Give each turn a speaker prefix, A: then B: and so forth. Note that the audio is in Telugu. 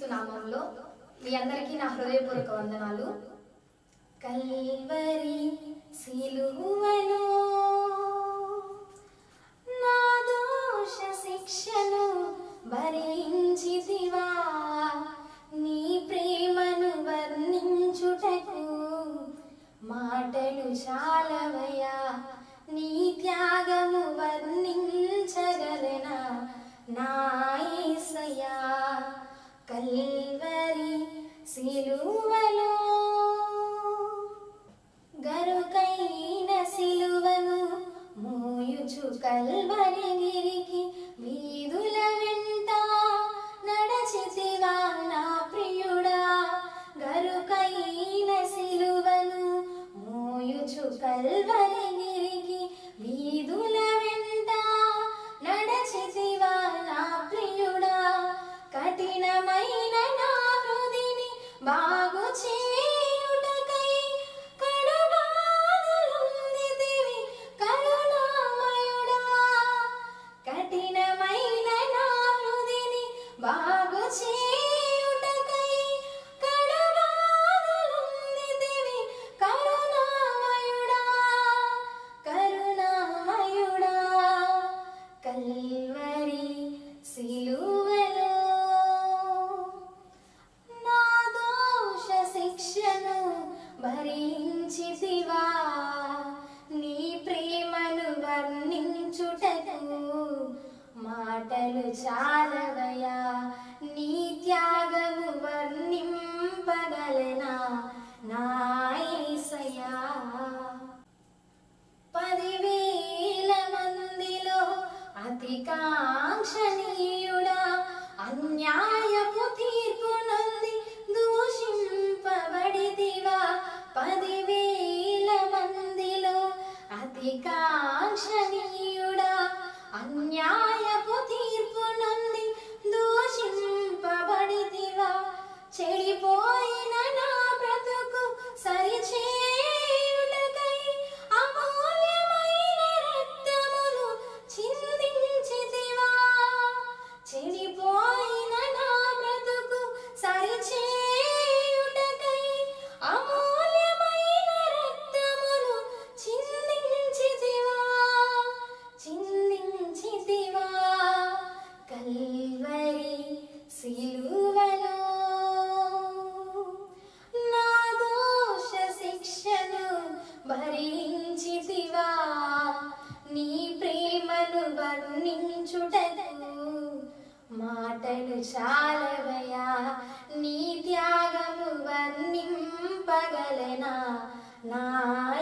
A: నామంలో మీ అందరికీ నా హృదయపూర్వక వందనాలు కల్వరి సిలువలో నా దోష శిక్షను భరించితివా నీ ప్రేమను వర్ణించుటకు మాటలు చాలవయా నీ త్యాగము వర్ణించగలనా నా యేసయ్యా కల్వరి సిలువలో గరుకైన సిలువను మోయుచు కల్వరిగిరికి వీధుల వెంట నడచితివా నా ప్రియుడా గరుకైన సిలువను మోయుచు కల్వరిగిరికి వీధుల వెంట నడచితివా నా ప్రియుడా కఠినమైన నా హృదిని బాగు చేయుటకై కడుబాధలుందితివి కరుణామయుడా కఠినమైన నా హృదిని బాగు చేయుటకై కడుబాధలుందితివి కరుణామయుడా కరుణామయుడా కల్వరి సిలువలో నా దోష శిక్షను భరించితివా నీ ప్రేమను వర్ణించుటకు మాటలు చాలవయా నీ త్యాగము వర్ణింపగలనా నా యేసయ్యా పదివేల మందిలో అతి కాంక్షణీయుడా అన్యాయపు తీర్పు నంది దూషింపబడితివా పదివేల మందిలో అతి కాంక్షణీయుడా అన్యాయపు తీర్పు నంది దూషింపబడితివా చెడిపోయిన నా బ్రతుకు సరిచేయుటకై అమూల్యమైన రక్తమును చిందించితివా చెడిపోయిన నా బ్రతుకు సరిచేయుటకై అమూల్యమైన రక్తమును చిందించితివా చిందించితివా కల్వరి సిలువలో నా దోష శిక్షను భరించితివా నీ ప్రేమను వర్ణించుటకు మాటలు చాలవయా నీ త్యాగము వర్ణింపగలనా నా